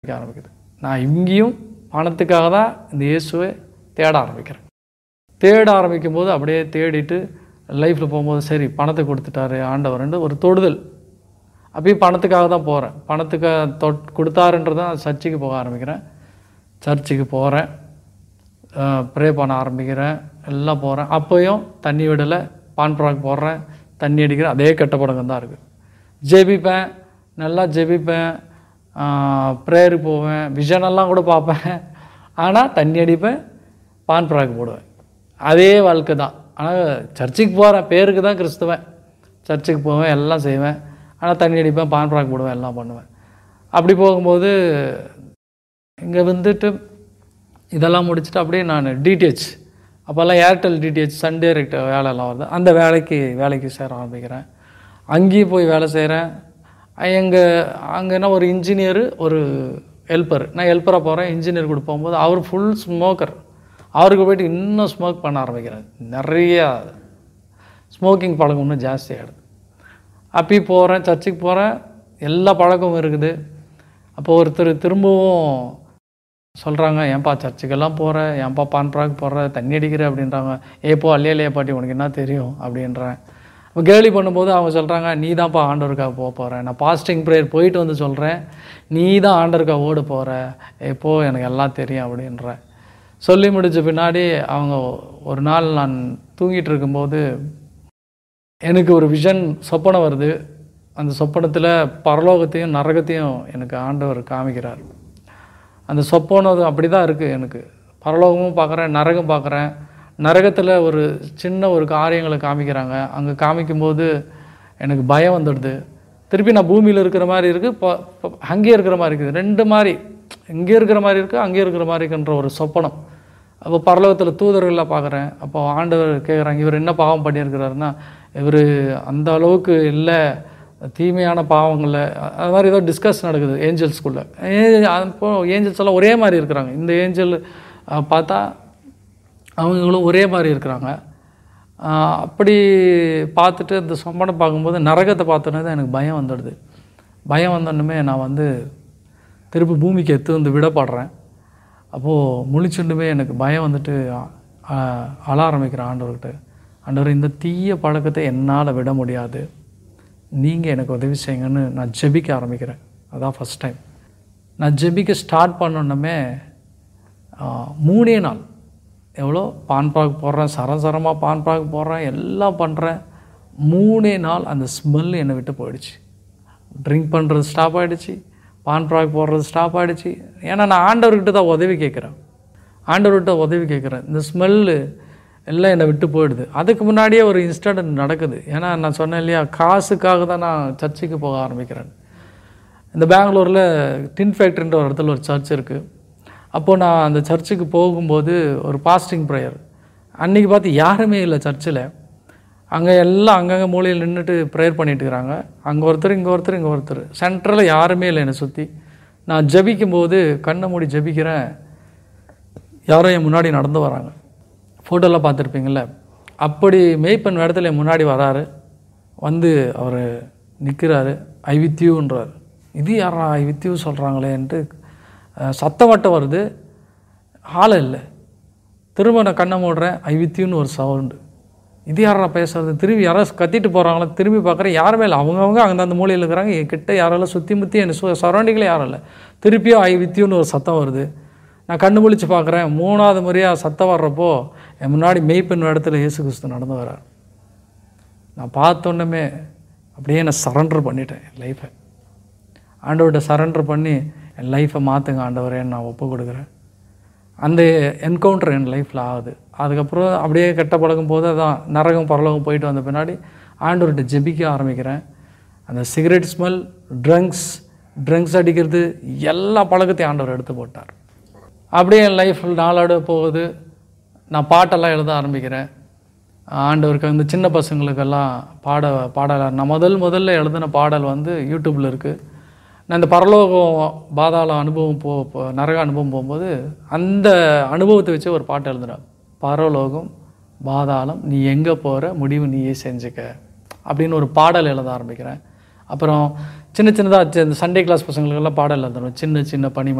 ஜெபிக்க ஆரம்பிக்குது நான் இங்கேயும் பணத்துக்காக தான் இந்த இயேசுவை தேட ஆரம்பிக்கிறேன் தேட ஆரம்பிக்கும் போது அப்படியே தேடிட்டு லைஃப்பில் போகும்போது சரி பணத்தை கொடுத்துட்டாரு ஆண்டவர்ன்ட்டு ஒரு தொடுதல் அப்பயும் பணத்துக்காக தான் போகிறேன் பணத்துக்கு தொட் கொடுத்தாருன்றதான் சர்ச்சுக்கு போக ஆரம்பிக்கிறேன் சர்ச்சுக்கு போகிறேன் ப்ரே பண்ண ஆரம்பிக்கிறேன் எல்லாம் போகிறேன் அப்போயும் தண்ணி விடலை பான் ப்ராக் போடுறேன் தண்ணி அடிக்கிறேன் அதே கெட்ட பழக்கம் தான் இருக்குது ஜெபிப்பேன் நல்லா ஜெபிப்பேன் ப்ரேயருக்கு போவேன் விஷனெல்லாம் கூட பார்ப்பேன் ஆனால் தண்ணி அடிப்பேன் பான் ப்ராக் போடுவேன் அதே வாழ்க்கை தான் ஆனால் சர்ச்சுக்கு போகிறேன் பேருக்கு தான் கிறிஸ்துவன் சர்ச்சுக்கு போவேன் எல்லாம் செய்வேன் ஆனால் தண்ணி அடிப்பேன் பான் ப்ராக் போடுவேன் எல்லாம் பண்ணுவேன் அப்படி போகும்போது இங்கே வந்துட்டு இதெல்லாம் முடிச்சுட்டு அப்படியே நான் டிடிஹெச் அப்போல்லாம் ஏர்டெல் டிடிஹெச் சன் டைரக்ட் வேலையெல்லாம் வருது அந்த வேலைக்கு வேலைக்கு சேர ஆரம்பிக்கிறேன் அங்கேயும் போய் வேலை செய்கிறேன் எங்கள் அங்கே என்ன ஒரு இன்ஜினியர் ஒரு ஹெல்ப்பர் நான் ஹெல்ப்பராக போகிறேன் இன்ஜினியர் கூட போகும்போது அவர் ஃபுல் ஸ்மோக்கர் அவருக்கு போயிட்டு இன்னும் ஸ்மோக் பண்ண ஆரம்பிக்கிறேன் நிறையா ஸ்மோக்கிங் பழக்கம் இன்னும் ஜாஸ்தி ஆகிடுது அப்பயும் போகிறேன் சர்ச்சுக்கு போகிறேன் எல்லா பழக்கமும் இருக்குது அப்போ ஒருத்தர் திரும்பவும் சொல்கிறாங்க ஏன்பா சர்ச்சுக்கெல்லாம் போகிற ஏன்பா பான் ப்ராக் போடுற தண்ணி அடிக்கிற அப்படின்றாங்க ஏப்போ அல்லையா இல்லையா பாட்டி உனக்கு என்ன தெரியும் அப்படின்றேன் அப்போ கேலி பண்ணும்போது அவங்க சொல்கிறாங்க நீ தான்ப்பா ஆண்டவருக்காக போக போகிற நான் பாஸ்டிங் ப்ரேயர் போயிட்டு வந்து சொல்கிறேன் நீ தான் ஆண்டவருக்காக ஓட போகிற எப்போ எனக்கு எல்லாம் தெரியும் அப்படின்றேன் சொல்லி முடிச்ச பின்னாடி அவங்க ஒரு நாள் நான் தூங்கிட்டு இருக்கும்போது எனக்கு ஒரு விஷன் சொப்பனை வருது அந்த சொப்பனத்தில் பரலோகத்தையும் நரகத்தையும் எனக்கு ஆண்டவர் காமிக்கிறார் அந்த சொப்பனம் அப்படி தான் இருக்குது எனக்கு பரலோகமும் பார்க்குறேன் நரகம் பார்க்குறேன் நரகத்தில் ஒரு சின்ன ஒரு காரியங்களை காமிக்கிறாங்க அங்கே காமிக்கும்போது எனக்கு பயம் வந்துடுது திருப்பி நான் பூமியில் இருக்கிற மாதிரி இருக்குது இப்போ இப்போ அங்கேயே இருக்கிற மாதிரி இருக்குது ரெண்டு மாதிரி இங்கே இருக்கிற மாதிரி இருக்குது அங்கே இருக்கிற மாதிரி இருக்குன்ற ஒரு சொப்பனம் அப்போ பரலோகத்தில் தூதர்கள்லாம் பார்க்குறேன் அப்போ ஆண்டவர் கேட்குறாங்க இவர் என்ன பாவம் பண்ணியிருக்கிறாருன்னா இவர் அந்த அளவுக்கு இல்லை தீமையான பாவங்களில் அது மாதிரி ஏதோ டிஸ்கஸ் நடக்குது ஏஞ்சல்ஸ்குள்ளே அப்போ ஏஞ்சல்ஸ் எல்லாம் ஒரே மாதிரி இருக்கிறாங்க இந்த ஏஞ்சல் பார்த்தா அவங்களும் ஒரே மாதிரி இருக்கிறாங்க ஆஹ் அப்படி பார்த்துட்டு இந்த சொம்பனை பார்க்கும்போது நரகத்தை பார்த்தோன்னே தான் எனக்கு பயம் வந்துடுது பயம் வந்தோன்னுமே நான் வந்து திருப்பி பூமிக்கு எடுத்து வந்து விடப்படுறேன் அப்போது முழிச்சுண்டுமே எனக்கு பயம் வந்துட்டு ஆஹ் அழ ஆரம்பிக்கிறேன் ஆண்டவர்கிட்ட ஆண்டவர் இந்த தீய பழக்கத்தை என்னால் விட முடியாது நீங்கள் எனக்கு உதவி செய்யுங்கன்னு நான் ஜெபிக்க ஆரம்பிக்கிறேன் அதான் ஃபஸ்ட் டைம் நான் ஜெபிக்க ஸ்டார்ட் பண்ணோன்னமே மூணே நாள் எவ்வளோ பான் பாக் போடுறேன் சரசரமாக பான் பாக் போடுறேன் எல்லாம் பண்ணுறேன் மூணே நாள் அந்த ஸ்மெல் என்னை விட்டு போயிடுச்சு ட்ரிங்க் பண்ணுறது ஸ்டாப் ஆகிடுச்சு பான் பாக் போடுறது ஸ்டாப் ஆகிடுச்சு ஏன்னா நான் ஆண்டவர்கிட்ட தான் உதவி கேட்குறேன் ஆண்டவர்கிட்ட உதவி கேட்குறேன் இந்த ஸ்மெல்லு எல்லாம் என்னை விட்டு போயிடுது அதுக்கு முன்னாடியே ஒரு இன்ஸ்டன்ட் நடக்குது ஏன்னா நான் சொன்னேன் இல்லையா காசுக்காக தான் நான் சர்ச்சுக்கு போக ஆரம்பிக்கிறேன் இந்த பெங்களூரில் டின் ஃபேக்ட்ரின்ற ஒரு இடத்துல ஒரு சர்ச் இருக்குது அப்போது நான் அந்த சர்ச்சுக்கு போகும்போது ஒரு பாஸ்டிங் ப்ரேயர் அன்றைக்கி பார்த்து யாருமே இல்லை சர்ச்சில் அங்கே எல்லாம் அங்கங்கே மூலையில் நின்றுட்டு ப்ரேயர் பண்ணிட்டு இருக்கிறாங்க அங்கே ஒருத்தர் இங்கே ஒருத்தர் இங்கே ஒருத்தர் சென்டரில் யாருமே இல்லை என்னை சுற்றி நான் ஜெபிக்கும்போது கண்ணை மூடி ஜெபிக்கிறேன் யாரோ என் முன்னாடி நடந்து வராங்க ஃபோட்டோலாம் பார்த்துருப்பீங்கள்ல அப்படி மேய்ப்பன் இடத்துல என் முன்னாடி வராரு வந்து அவர் நிற்கிறாரு ஐ வித் யூன்றார் இது யாரா ஐ வித் யூ சொல்கிறாங்களேன்ட்டு அஹ், சத்தம் வட்டம் வருது ஆளை இல்லை திரும்ப நான் கண்ணை மூடுறேன் ஐ வித் யூன்னு ஒரு சவுண்டு இது யாரா பேசுறது திரும்பி யாராவது கத்திட்டு போகிறாங்களோ திரும்பி பார்க்குறேன் யாருமே இல்லை அவங்கவுங்க அங்கே அந்த மூலையில் இருக்கிறாங்க என் கிட்ட யாரெல்லாம் சுற்றி முற்றி என் சு சரௌண்டிங்கில் யாரும் இல்லை திருப்பியும் ஐ வித் யூன்னு ஒரு சத்தம் வருது நான் கண்ணு முழிச்சு பார்க்குறேன் மூணாவது முறையாக சத்தம் வர்றப்போ என் முன்னாடி மெய்ப்பெண் இடத்துல இயேசு கிறிஸ்து நடந்து வரார் நான் பார்த்தோன்னே அப்படியே நான் சரண்டர் பண்ணிட்டேன் என் லைஃப்பை ஆண்டவர்கிட்ட சரண்டர் பண்ணி என் லைஃப்பை மாற்றுங்க ஆண்டவரேன்னு நான் ஒப்பு கொடுக்குறேன் அந்த என்கவுண்டர் என் லைஃப்பில் ஆகுது அதுக்கப்புறம் அப்படியே கெட்ட பழகும் போது அதான் நரகம் பரலோகம் போயிட்டு வந்த பின்னாடி ஆண்டவர்கிட்ட ஜெபிக்க ஆரம்பிக்கிறேன் அந்த சிகரெட் ஸ்மெல் ட்ரங்க்ஸ் ட்ரங்க்ஸ் அடிக்கிறது எல்லா பழக்கத்தையும் ஆண்டவர் எடுத்து போட்டார் அப்படியே என் லைஃப்பில் நாளோட போகுது நான் பாட்டெல்லாம் எழுத ஆரம்பிக்கிறேன் ஆண்டவருக்கு அந்த சின்ன பசங்களுக்கெல்லாம் பாட பாடலாம் நான் முதல் முதல்ல எழுதின பாடல் வந்து யூடியூப்பில் இருக்குது நான் இந்த பரலோகம் பாதாள அனுபவம் போ போ- நரக அனுபவம் போகும்போது அந்த அனுபவத்தை வச்சு ஒரு பாட்டு எழுதுனேன் பரலோகம் பாதாளம் நீ எங்கே போகிற முடிவு நீயே செஞ்சுக்க அப்படின்னு ஒரு பாடல் எழுத ஆரம்பிக்கிறேன் அப்புறம் சின்ன சின்னதாக இந்த சண்டே கிளாஸ் பசங்களுக்கெல்லாம் பாடல் எழுதுறோம் சின்ன சின்ன பனி